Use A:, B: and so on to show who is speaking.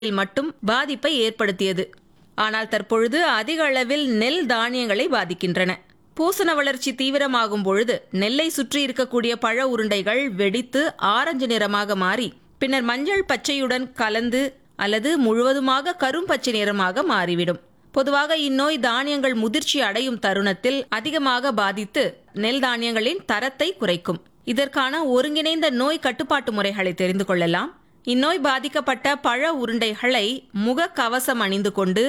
A: யில் மட்டும் பாதிப்பை ஏற்படுத்தியது ஆனால் தற்பொழுது அதிக அளவில் நெல் தானியங்களை பாதிக்கின்றன பூசண வளர்ச்சி தீவிரமாகும் பொழுது நெல்லை சுற்றி இருக்கக்கூடிய பழ உருண்டைகள் வெடித்து ஆரஞ்சு நிறமாக மாறி பின்னர் மஞ்சள் பச்சையுடன் கலந்து அல்லது முழுவதுமாக கரும்பச்சை நிறமாக மாறிவிடும் பொதுவாக இந்நோய் தானியங்கள் முதிர்ச்சி அடையும் தருணத்தில் அதிகமாக பாதித்து நெல் தானியங்களின் தரத்தை குறைக்கும் இதற்கான ஒருங்கிணைந்த நோய் கட்டுப்பாட்டு முறைகளை தெரிந்து கொள்ளலாம் இந்நோய் பாதிக்கப்பட்ட பழ உருண்டைகளை முக கவசம் அணிந்து கொண்டு